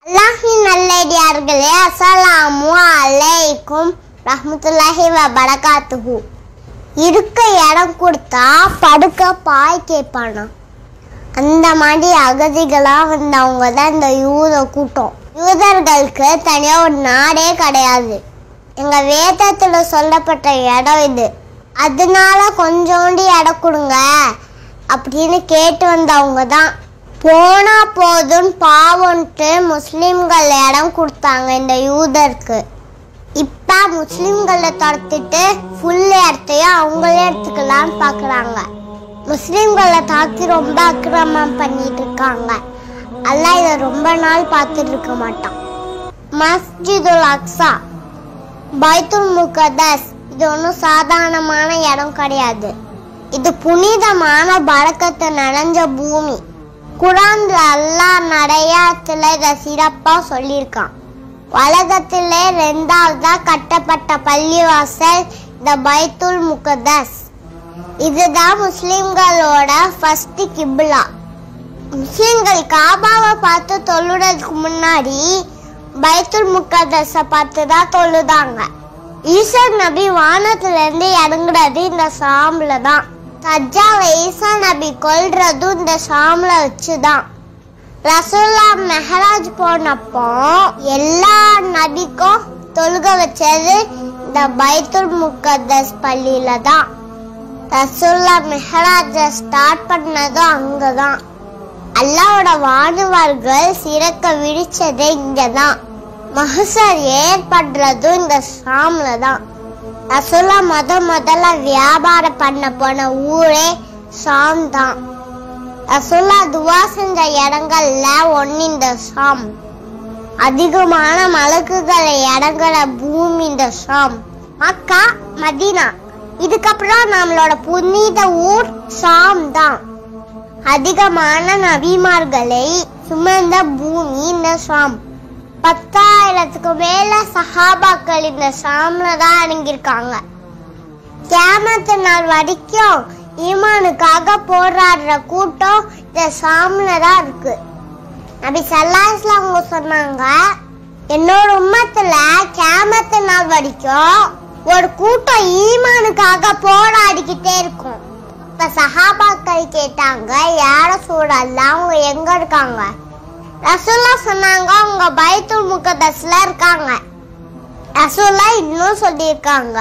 அல்லாஹின் நல்லடியார்களே அஸ்ஸலாமு அலைக்கும் ரஹ்மத்துல்லாஹி வ பரகாத்துஹு இருக்க இடம் கொடுத்தா படுக்க பாய் கேட்பானா அந்த மாதிரி அகதிகளாக வந்தவங்க தான் இந்த யூத கூட்டம் யூதர்களுக்கு தனியாக ஒரு நாடே கிடையாது எங்கள் வேதத்தில் சொல்லப்பட்ட இடம் இது அதனால கொஞ்சோண்டு இடம் கொடுங்க அப்படின்னு கேட்டு வந்தவங்க தான் போனா போதும் பாவம்ட்டு முஸ்லிம்கள் இடம் கொடுத்தாங்க இந்த யூதருக்கு இப்போ முஸ்லிம்களை துரத்திட்டு ஃபுல் இடத்தையும் அவங்களே எடுத்துக்கலாம்னு பார்க்குறாங்க முஸ்லிம்களை தாக்கி ரொம்ப அக்கிரமம் பண்ணிட்டு இருக்காங்க அல்லாஹ் இதை ரொம்ப நாள் பார்த்துட்டு இருக்க மாட்டான் மஸ்ஜிதுல் அக்ஸா பைத்துல் முகதஸ் இது ஒன்றும் சாதாரணமான இடம் கிடையாது இது புனிதமான பழக்கத்தை நிறைஞ்ச பூமி குரான்ல அல்லாஹ் நிறையத்துல இதை சிறப்பா சொல்லியிருக்கான் உலகத்திலே ரெண்டாவதா கட்டப்பட்ட பள்ளிவாசல் இந்த பைத்துல் முகதஸ் இதுதான் முஸ்லிம்களோட ஃபர்ஸ்ட் கிப்லா முஸ்லிம்கள் காபாவை பார்த்து தொழுறதுக்கு முன்னாடி பைத்துல் முகதஸை பார்த்து தான் தொழுதாங்க ஈசா நபி வானத்துல இருந்து இறங்குறது இந்த ஷாம்ல தான் தஜ்ஜாவை ஈசா நபி கொல்றதும் இந்த ஷாம்ல வச்சுதான் ரசூல்லா மெஹராஜ் போனப்போ எல்லா நபிக்கும் தொழுக வச்சது இந்த பைத்துல் முகத்தஸ் பள்ளியில தான் ரசூல்லா மெஹராஜ ஸ்டார்ட் பண்ணதும் அங்கதான் அல்லாவோட வானவர்கள் சிறக்க விழிச்சதே இங்கதான் மகசர் ஏற்படுறதும் இந்த ஷாம்ல தான் ரசூல்லா முத முதல்ல வியாபாரம் பண்ண போன ஊரே ஷாம் தான் ரசூல்லா துவா செஞ்ச இடங்கள்ல ஒன்னு இந்த ஷாம் அதிகமான மலக்குகளை இடங்கள பூமி இந்த ஷாம் மக்கா மதீனா இதுக்கப்புறம் நம்மளோட புனித ஊர் ஷாம் தான் அதிகமான நபிமார்களை சுமந்த பூமி இந்த ஷாம் பத்தாயிரத்துக்கு மேல சஹாபாக்கள் இந்த ஷாம்ல தான் அடங்கியிருக்காங்க கியாமத்து நாள் வரைக்கும் ஈமானுக்காக போராடுற கூட்டம் இந்த ஷாம்ல தான் இருக்கு நபி சல்லாஸ்ல அவங்க சொன்னாங்க என்னோட உம்மத்துல கியாமத்து நாள் வரைக்கும் ஒரு கூட்டம் ஈமானுக்காக போராடிக்கிட்டே இருக்கும் இப்ப சஹாபாக்கள் கேட்டாங்க யார சூழல்ல அவங்க எங்க இருக்காங்க ரசூல்லா சொன்னாங்க அவங்க பைத்துல் முகதஸ்ல இருக்காங்க ரசூல்லா இன்னும் சொல்லியிருக்காங்க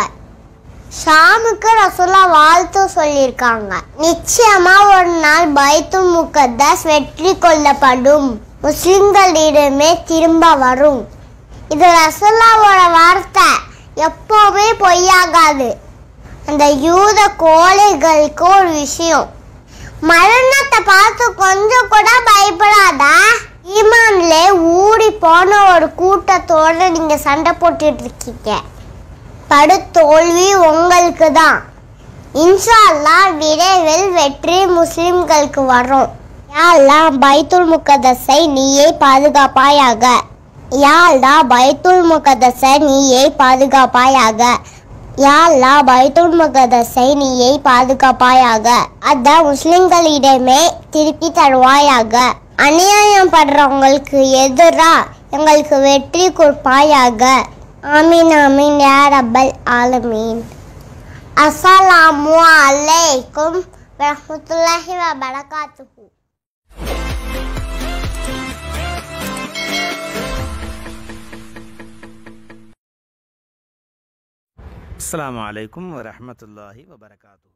ஷாமுக்கு ரசூல்லா வாழ்த்து சொல்லியிருக்காங்க நிச்சயமா ஒரு நாள் பைத்துல் முகத்தஸ் வெற்றி கொள்ளப்படும் முஸ்லிம்களிடமே திரும்ப வரும் இது ரசூல்லாவோட வார்த்தை எப்பவுமே பொய்யாகாது அந்த யூத கோழைகளுக்கு ஒரு விஷயம் மரணத்தை பார்த்து கொஞ்சம் கூட பயப்படாதா ஈமான்ல ஊறி போன ஒரு கூட்டத்தோட நீங்க சண்டை போட்டுட்டு இருக்கீங்க படு தோல்வி உங்களுக்கு தான் இன்ஷா அல்லாஹ் விரைவில் வெற்றி முஸ்லிம்களுக்கு வரும் யா அல்லாஹ் பைத்துல் முகதஸை நீயே பாதுகாப்பாயாக யா அல்லாஹ் பைத்துல் முகதஸை நீயே பாதுகாப்பாயாக யா அல்லாஹ் பைத்துல் முகதஸை நீயே பாதுகாப்பாயாக அதான் முஸ்லிம்களிடமே திருப்பி தருவாயாக அநியாயம் படுறவங்களுக்கு எதிரா எங்களுக்கு வெற்றி கொடுப்பாயாக ஆமீன் ஆமீன் யா ரப்பல் ஆலமீன் அஸ்ஸலாமு அலைக்கும் வரஹ்மத்துல்லாஹி வ பரகாத்துஹு அஸ்ஸலாமு அலைக்கும் வரஹ்மத்துல்லாஹி வபரகாத்து